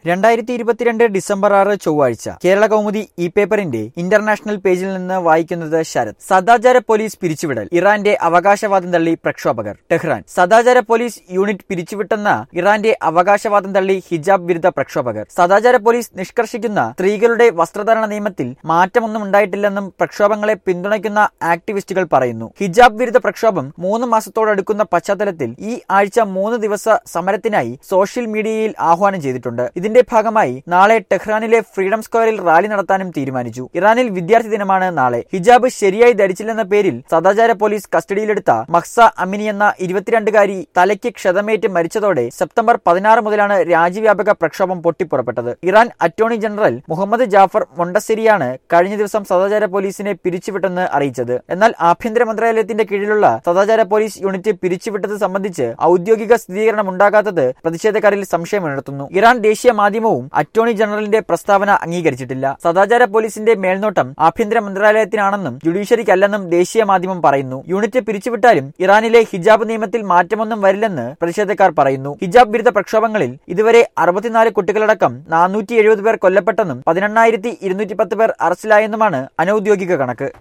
രണ്ടായിരത്തി ഇരുപത്തിരണ്ട് ഡിസംബർ ആറ് ചൊവ്വാഴ്ച കേരള കൗമുദി ഇ പേപ്പറിന്റെ ഇന്റർനാഷണൽ പേജിൽ നിന്ന് വായിക്കുന്നത് ശരത് സദാചാര പോലീസ് പിരിച്ചുവിടൽ ഇറാന്റെ അവകാശവാദം തള്ളി പ്രക്ഷോഭകർ ടെഹ്റാൻ സദാചാര പോലീസ് യൂണിറ്റ് പിരിച്ചുവിട്ടെന്ന ഇറാന്റെ അവകാശവാദം തള്ളി ഹിജാബ് വിരുദ്ധ പ്രക്ഷോഭകർ സദാചാര പോലീസ് നിഷ്കർഷിക്കുന്ന സ്ത്രീകളുടെ വസ്ത്രധാരണ നിയമത്തിൽ മാറ്റമൊന്നും ഉണ്ടായിട്ടില്ലെന്നും പ്രക്ഷോഭങ്ങളെ പിന്തുണയ്ക്കുന്ന ആക്ടിവിസ്റ്റുകൾ പറയുന്നു ഹിജാബ് വിരുദ്ധ പ്രക്ഷോഭം മൂന്ന് മാസത്തോടടുക്കുന്ന പശ്ചാത്തലത്തിൽ ഈ ആഴ്ച മൂന്ന് ദിവസ സമരത്തിനായി സോഷ്യൽ മീഡിയയിൽ ആഹ്വാനം ചെയ്തിട്ടുണ്ട് ഇതിന്റെ ഭാഗമായി നാളെ ടെഹ്റാനിലെ ഫ്രീഡം സ്ക്വയറിൽ റാലി നടത്താനും തീരുമാനിച്ചു ഇറാനിൽ വിദ്യാർത്ഥി ദിനമാണ് നാളെ ഹിജാബ് ശരിയായി ധരിച്ചില്ലെന്ന പേരിൽ സദാചാര പോലീസ് കസ്റ്റഡിയിലെടുത്ത മഹ്സ അമിനി എന്ന ഇരുപത്തിരണ്ടുകാരി തലയ്ക്ക് ക്ഷതമേറ്റ് മരിച്ചതോടെ സെപ്റ്റംബർ പതിനാറ് മുതലാണ് രാജ്യവ്യാപക പ്രക്ഷോഭം പൊട്ടിപ്പുറപ്പെട്ടത് Iran attorney general Mohammad Jafar മൊണ്ടസിരിയാണ് കഴിഞ്ഞ ദിവസം സദാചാര പോലീസിനെ പിരിച്ചുവിട്ടെന്ന് അറിയിച്ചത് എന്നാൽ ആഭ്യന്തര മന്ത്രാലയത്തിന്റെ കീഴിലുള്ള സദാചാര പോലീസ് യൂണിറ്റ് പിരിച്ചുവിട്ടത് സംബന്ധിച്ച് ഔദ്യോഗിക സ്ഥിരീകരണം ഉണ്ടാകാത്തത് പ്രതിഷേധക്കാരിൽ സംശയമുണർത്തുന്നു ഇറാൻ ദേശീയ മാധ്യമവും അറ്റോർണി ജനറലിന്റെ പ്രസ്താവന അംഗീകരിച്ചിട്ടില്ല സദാചാര പോലീസിന്റെ മേൽനോട്ടം ആഭ്യന്തര മന്ത്രാലയത്തിനാണെന്നും ജുഡീഷ്യറിക്കല്ലെന്നും ദേശീയ മാധ്യമം പറയുന്നു യൂണിറ്റ് പിരിച്ചുവിട്ടാലും ഇറാനിലെ ഹിജാബ് നിയമത്തിൽ മാറ്റമൊന്നും വരില്ലെന്ന് പ്രതിഷേധക്കാർ പറയുന്നു ഹിജാബ് വിരുദ്ധ പ്രക്ഷോഭങ്ങളിൽ ഇതുവരെ അറുപത്തിനാല് കുട്ടികളടക്കം നാനൂറ്റി എഴുപത് പേർ കൊല്ലപ്പെട്ടെന്നും പതിനെണ്ണായിരത്തി ഇരുന്നൂറ്റി പത്ത് പേർ അറസ്റ്റിലായെന്നുമാണ് അനൌദ്യോഗിക കണക്ക്